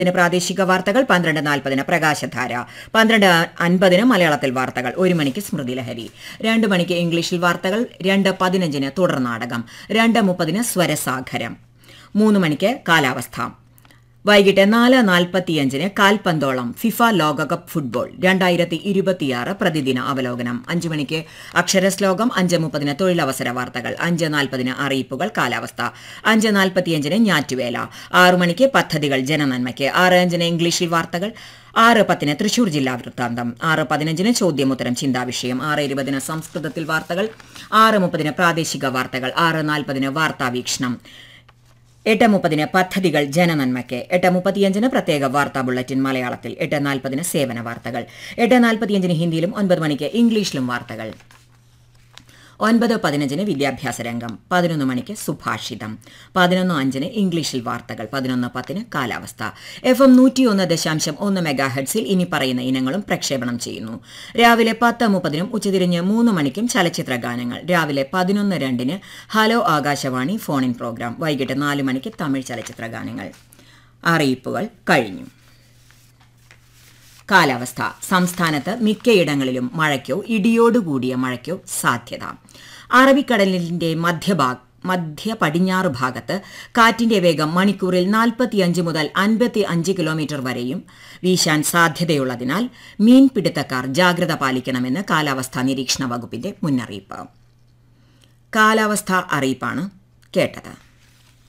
ഇതിന് പ്രാദേശിക വാർത്തകൾ പന്ത്രണ്ട് നാൽപ്പതിന് പ്രകാശധാര പന്ത്രണ്ട് അൻപതിന് മലയാളത്തിൽ വാർത്തകൾ ഒരു മണിക്ക് സ്മൃതി ലഹരി രണ്ട് മണിക്ക് ഇംഗ്ലീഷിൽ വാർത്തകൾ രണ്ട് പതിനഞ്ചിന് തുടർ നാടകം രണ്ട് മുപ്പതിന് സ്വരസാഗരം മൂന്ന് മണിക്ക് കാലാവസ്ഥ വൈകിട്ട് നാല് നാൽപ്പത്തിയഞ്ചിന് കാൽപന്തോളം ഫിഫ ലോകകപ്പ് ഫുട്ബോൾ രണ്ടായിരത്തി ഇരുപത്തിയാറ് പ്രതിദിന അവലോകനം അഞ്ചു മണിക്ക് അക്ഷരശ്ലോകം അഞ്ച് മുപ്പതിന് തൊഴിലവസര വാർത്തകൾ അഞ്ച് നാൽപ്പതിന് അറിയിപ്പുകൾ കാലാവസ്ഥ അഞ്ച് നാൽപ്പത്തിയഞ്ചിന് ഞാറ്റുവേല ആറു മണിക്ക് പദ്ധതികൾ ജനനന്മയ്ക്ക് ആറ് അഞ്ചിന് ഇംഗ്ലീഷിൽ വാർത്തകൾ ആറ് പത്തിന് തൃശൂർ ജില്ലാ വൃത്താന്തം ആറ് പതിനഞ്ചിന് ചോദ്യമുത്തരം ചിന്താവിഷയം ആറ് ഇരുപതിന് സംസ്കൃതത്തിൽ വാർത്തകൾ ആറ് മുപ്പതിന് പ്രാദേശിക വാർത്തകൾ ആറ് നാൽപ്പതിന് വാർത്താവീക്ഷണം എട്ട് മുപ്പതിന് പദ്ധതികൾ ജനനന്മയ്ക്ക് എട്ട് മുപ്പത്തിയഞ്ചിന് പ്രത്യേക വാർത്താ ബുള്ളറ്റിൻ മലയാളത്തിൽ എട്ട് നാൽപ്പതിന് സേവന വാർത്തകൾ എട്ട് നാൽപ്പത്തിയഞ്ചിന് ഹിന്ദിയിലും ഒൻപത് മണിക്ക് ഇംഗ്ലീഷിലും വാർത്തകൾ ഒൻപത് പതിനഞ്ചിന് വിദ്യാഭ്യാസ രംഗം പതിനൊന്ന് മണിക്ക് സുഭാഷിതം പതിനൊന്ന് അഞ്ചിന് ഇംഗ്ലീഷിൽ വാർത്തകൾ പതിനൊന്ന് പത്തിന് കാലാവസ്ഥ എഫ് എം നൂറ്റിയൊന്ന് ദശാംശം ഒന്ന് മെഗാഹെഡ്സിൽ ഇനി പറയുന്ന ഇനങ്ങളും പ്രക്ഷേപണം ചെയ്യുന്നു രാവിലെ പത്ത് മുപ്പതിനും ഉച്ചതിരിഞ്ഞ് മൂന്ന് മണിക്കും ചലച്ചിത്ര ഗാനങ്ങൾ രാവിലെ പതിനൊന്ന് രണ്ടിന് hello Akashvani phone in programme വൈകിട്ട് നാല് മണിക്ക് തമിഴ് ചലച്ചിത്ര ഗാനങ്ങൾ അറിയിപ്പുകൾ കഴിഞ്ഞു കാലാവസ്ഥ സംസ്ഥാനത്ത് മിക്കയിടങ്ങളിലും മഴയ്ക്കോ ഇടിയോടുകൂടിയ മഴയ്ക്കോ സാധ്യത അറബിക്കടലിന്റെ മധ്യഭാഗ മധ്യ പടിഞ്ഞാറ് ഭാഗത്ത് കാറ്റിന്റെ വേഗം മണിക്കൂറിൽ നാൽപ്പത്തിയഞ്ച് മുതൽ അൻപത്തി അഞ്ച് കിലോമീറ്റർ വരെയും വീശാൻ സാധ്യതയുള്ളതിനാൽ മീൻപിടുത്തക്കാർ ജാഗ്രത പാലിക്കണമെന്ന് കാലാവസ്ഥാ നിരീക്ഷണ വകുപ്പിന്റെ മുന്നറിയിപ്പ് കാലാവസ്ഥാ അറിയിപ്പാണ് കേട്ടത്